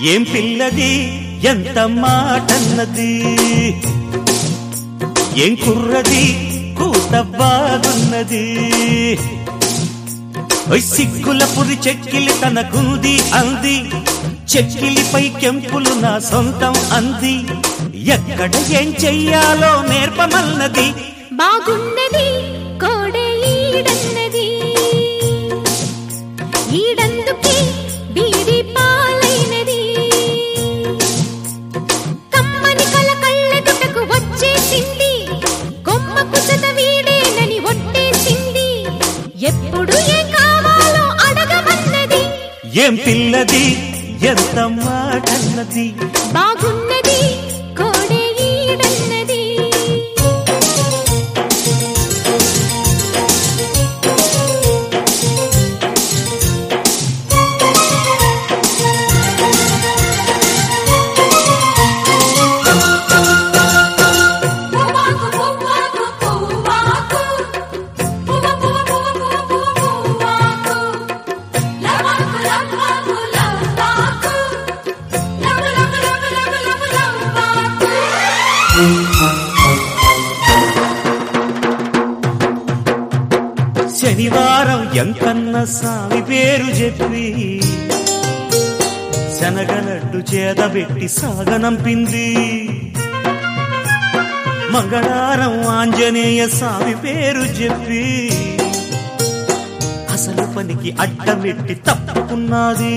ఏం పిల్లది ఎంత మాటన్నది ఏం కుర్రది కూత బాగున్నది ఓయ్ సిగ్గుల పురి చెక్కిలి తనకుంది అంది చెక్కిలిపై కెంపులు నా సొంతం అంది ఎక్కడ ఏం చెయ్యాలో నేర్పమన్నది బాగున్నది కోడే ఈడన్నది ఈడందుకే బీడి పాలైనది కమ్మని కల కళ్ళెదుటకు వచ్చేసింది కొమ్మకు చద వీడేనని ఒట్టేసింది ఎప్పుడు ఏం కావాలో అడగమన్నది ఏం పిల్లది ఎంత మాటన్నది బాగున్నది కోడే ఈడన్నది పువ్వాకు పువ్వాకు పువ్వాకు పువ్వ పువ్వ పువ్వ పువ్వ పువ్వ పువ్వాకు లవ్వాకు లవ్వాకు లవ్వాకు love love love love love లవ్వాకు శనివారం ఎంకన్న సామి పేరు చెప్పి శనగలడ్డు చేదబెట్టి సాగనంపింది మంగళవారం ఆంజనేయ స్వామి పేరు చెప్పి అసలు పనికి అడ్డమెట్టి తప్పుకున్నది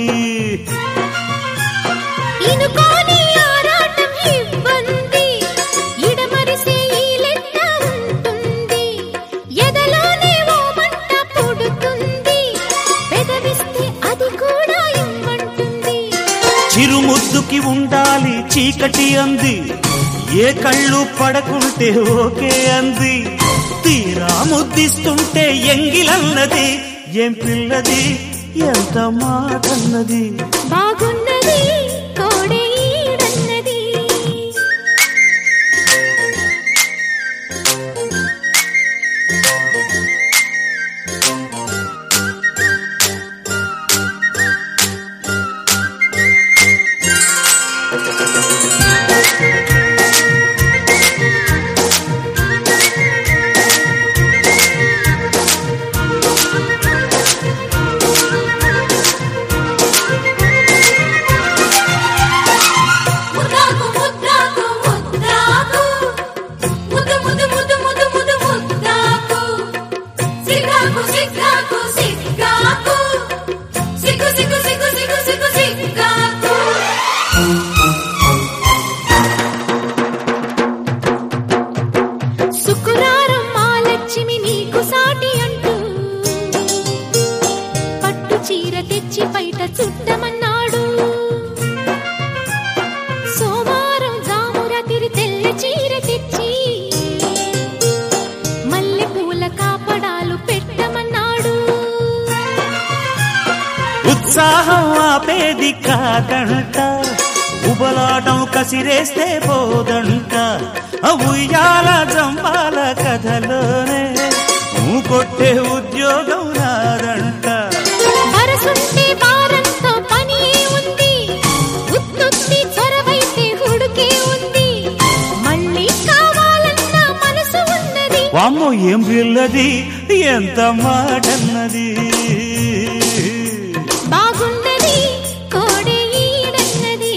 ఇనుకోని ఆరాటం ఇబ్బంది ఇడమరిసే ఈ లెక్క ఉంటుంది ఎదలోనే ఓ మంట పుడుతుంది పెదవిస్తే అది కూడా ఇమ్మంటుంది చిరుముద్దుకి ఉండాలి చీకటి అంది ఏ కళ్ళు పడకుంటే ఓకే అంది తీరా ముద్దిస్తుంటే ఎంగిలన్నది ఏం పిల్లది ఎంత మాటన్నది బాగున్నది కోడే ఈడన్నది ముద్దాకు ముద్దాకు ముద్దాకు ముద్దు ముద్దు ముద్దు ముద్దు ముద్దు ముద్దాకు సిగ్గాకు సిగ్గాకు సిగ్గాకు సిగ్గు సిగ్గు సిగ్గు సిగ్గు సిగ్గు సిగ్గాకు శుక్రవారం మా లక్ష్మి నీకు సాటి అంటూ పట్టు చీర తెచ్చి బయట చుట్టమన్నాడు సోమవారం జామురాతిరి తెల్ల చీర తెచ్చి మల్లె పూల కాపడాలు పెట్టమన్నాడు ఉత్సాహం ఆపేది కాదంట ఉబలాటం కసిరేస్తే పోదంట ఆ ఉయ్యాల జంపాల కథలోనే నువ్వు కొట్టే ఉద్యోగం నాదంట వరసుంటే వారంతో పని ఉంది ఉత్తుత్తి చొరవైతే హుడుకే ఉంది మళ్ళీ కావాలన్న మనసు ఉన్నది వామ్మో ఏం పిల్లది ఎంత మాటన్నది బాగున్నది కోడే ఈడన్నది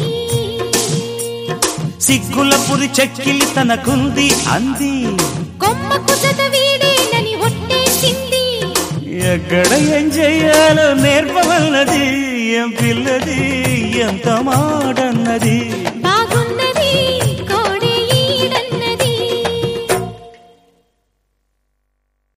సిగ్గుల పురి చెక్కిలి తనకుంది అంది కొమ్మకు చదవీడేనని ఒట్టేసింది ఎక్కడ ఏం చెయ్యాలో నేర్పవన్నది ఏం పిల్లది ఎంత మాటన్నది